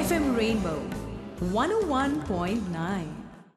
FM Rainbow 101.9.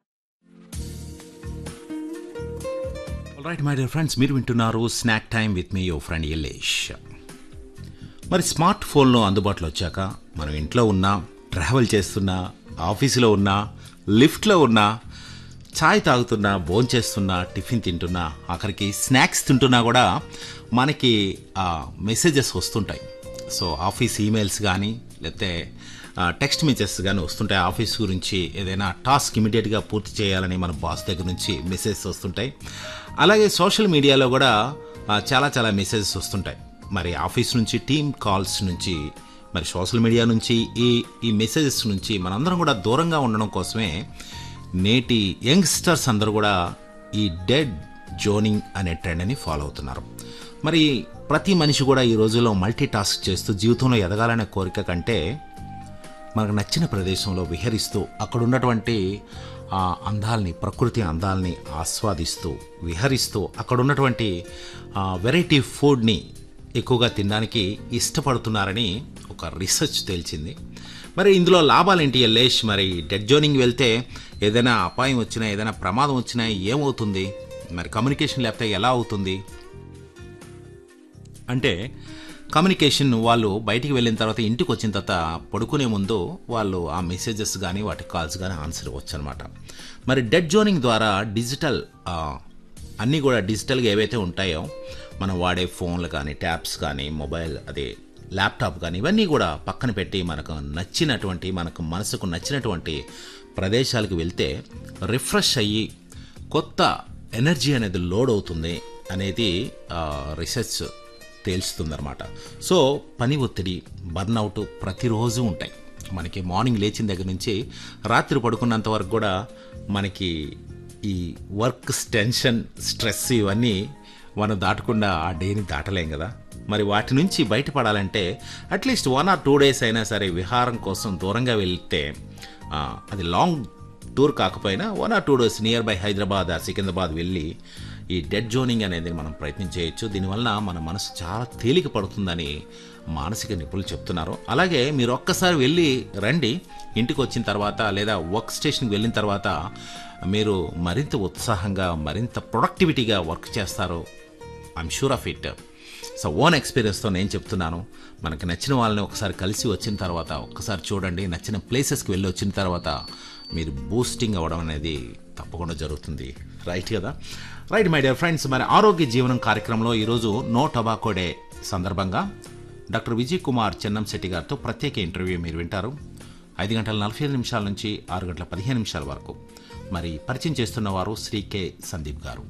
Right my dear friends మీరు వింటున్నారు snack time with మీ యువర్ ఫ్రెండ్ యలేష్ మరి స్మార్ట్ ఫోన్లో అందుబాటులో వచ్చాక మనం ఇంట్లో ఉన్నా ట్రావెల్ చేస్తున్నా ఆఫీసులో ఉన్నా లిఫ్ట్లో ఉన్నా ఛాయ్ తాగుతున్నా భోంచేస్తున్నా టిఫిన్ తింటున్నా ఆఖరికి స్నాక్స్ తింటున్నా కూడా మనకి మెసేజెస్ వస్తుంటాయి సో ఆఫీస్ ఈమెయిల్స్ కానీ లేకపోతే టెక్స్ట్ మెసేజెస్ కానీ వస్తుంటాయి ఆఫీస్ గురించి ఏదైనా టాస్క్ ఇమీడియట్గా పూర్తి చేయాలని మన బాస్ దగ్గర నుంచి మెసేజెస్ వస్తుంటాయి అలాగే సోషల్ మీడియాలో కూడా ఆ, చాలా చాలా మెసేజెస్ వస్తుంటాయి మరి ఆఫీస్ నుంచి టీమ్ కాల్స్ నుంచి మరి సోషల్ మీడియా నుంచి ఈ ఈ మెసేజెస్ నుంచి మనందరం కూడా దూరంగా ఉండడం కోసమే నేటి యంగ్స్టర్స్ అందరూ కూడా ఈ డెడ్ జోనింగ్ అనే ట్రెండ్ని ఫాలో అవుతున్నారు మరి ప్రతి మనిషి కూడా ఈ రోజుల్లో మల్టీ టాస్క్ చేస్తూ జీవితంలో ఎదగాలనే కోరిక కంటే మనకు నచ్చిన ప్రదేశంలో విహరిస్తూ అక్కడ ఉన్నటువంటి ఆ అందాల్ని ప్రకృతి అందాల్ని ఆస్వాదిస్తూ విహరిస్తూ అక్కడ ఉన్నటువంటి వెరైటీ ఫుడ్ని ఎక్కువగా తినడానికి ఇష్టపడుతున్నారని ఒక రీసెర్చ్ తేల్చింది మరి ఇందులో లాభాలేంటి ఎల్లేష్ మరి డెడ్ జోనింగ్ వెళ్తే ఏదైనా అపాయం వచ్చినా ఏదైనా ప్రమాదం వచ్చినా ఏమవుతుంది మరి కమ్యూనికేషన్ లేకపోతే ఎలా అవుతుంది అంటే కమ్యూనికేషన్ వాళ్ళు బయటికి వెళ్ళిన తర్వాత ఇంటికి వచ్చిన తర్వాత పడుకునే ముందు వాళ్ళు ఆ మెసేజెస్ కానీ వాటి కాల్స్ కానీ ఆన్సర్ ఇవ్వచ్చు అనమాట మరి డెడ్ జోనింగ్ ద్వారా డిజిటల్ ఆ, అన్నీ కూడా డిజిటల్గా ఏవైతే ఉంటాయో మనం వాడే ఫోన్లు కానీ ట్యాబ్స్ కానీ మొబైల్ అదే ల్యాప్టాప్ కానీ ఇవన్నీ కూడా పక్కన పెట్టి మనకు నచ్చినటువంటి మనకు మనసుకు నచ్చినటువంటి ప్రదేశాలకు వెళ్తే రిఫ్రెష్ అయ్యి కొత్త ఎనర్జీ అనేది లోడ్ అవుతుంది అనేది ఆ, రీసెర్చ్ తేల్చుతుందన్నమాట సో పని ఒత్తిడి బర్న్అవుట్ ప్రతిరోజు ఉంటాయి మనకి మార్నింగ్ లేచిన దగ్గర నుంచి రాత్రి పడుకున్నంత వరకు కూడా మనకి ఈ వర్క్ టెన్షన్ స్ట్రెస్ ఇవన్నీ మనం దాటకుండా ఆ డేని దాటలేం కదా మరి వాటి నుంచి బయటపడాలంటే at least one or two days అయినా సరే విహారం కోసం దూరంగా వెళ్తే ఆ, అది లాంగ్ టూర్ కాకపోయినా one or two days near by Hyderabad ఆ సికింద్రాబాద్ వెళ్ళి ఈ డెడ్ జోనింగ్ అనేది మనం ప్రయత్నం చేయొచ్చు దీనివల్ల మన మనసు చాలా తేలిక పడుతుందని మానసిక నిపుణులు చెప్తున్నారు అలాగే మీరు ఒక్కసారి వెళ్ళి రండి ఇంటికి వచ్చిన తర్వాత లేదా వర్క్ స్టేషన్కి వెళ్ళిన తర్వాత మీరు మరింత ఉత్సాహంగా మరింత ప్రొడక్టివిటీగా వర్క్ చేస్తారు I'm sure of it so own ఎక్స్పీరియన్స్తో నేను చెప్తున్నాను మనకి నచ్చిన వాళ్ళని ఒకసారి కలిసి వచ్చిన తర్వాత ఒక్కసారి చూడండి నచ్చిన ప్లేసెస్కి వెళ్ళి వచ్చిన తర్వాత మీరు బూస్టింగ్ అవ్వడం అనేది తప్పకుండా జరుగుతుంది రైట్ కదా రైట్ మై డియర్ ఫ్రెండ్స్ మరి ఆరోగ్య జీవనం కార్యక్రమంలో ఈరోజు నో టొబాకో డే సందర్భంగా డాక్టర్ విజయ్ కుమార్ చెన్నంశెట్టి గారితో ప్రత్యేక ఇంటర్వ్యూ మీరు వింటారు ఐదు గంటల నలభై ఐదు నిమిషాల నుంచి ఆరు గంటల పదిహేను నిమిషాల వరకు మరి పరిచయం చేస్తున్న వారు శ్రీ కె సందీప్ గారు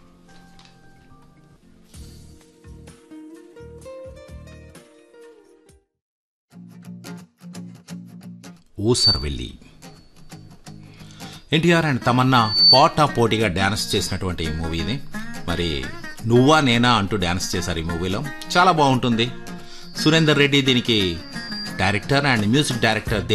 ఊసరవెల్లి ఎన్టీఆర్ అండ్ తమన్నా పోటా పోటీగా డ్యాన్స్ చేసినటువంటి ఈ మూవీ ఇది మరి నువ్వా నేనా అంటూ డ్యాన్స్ చేశారు ఈ మూవీలో చాలా బాగుంటుంది సురేందర్ రెడ్డి దీనికి డైరెక్టర్ అండ్ మ్యూజిక్ డైరెక్టర్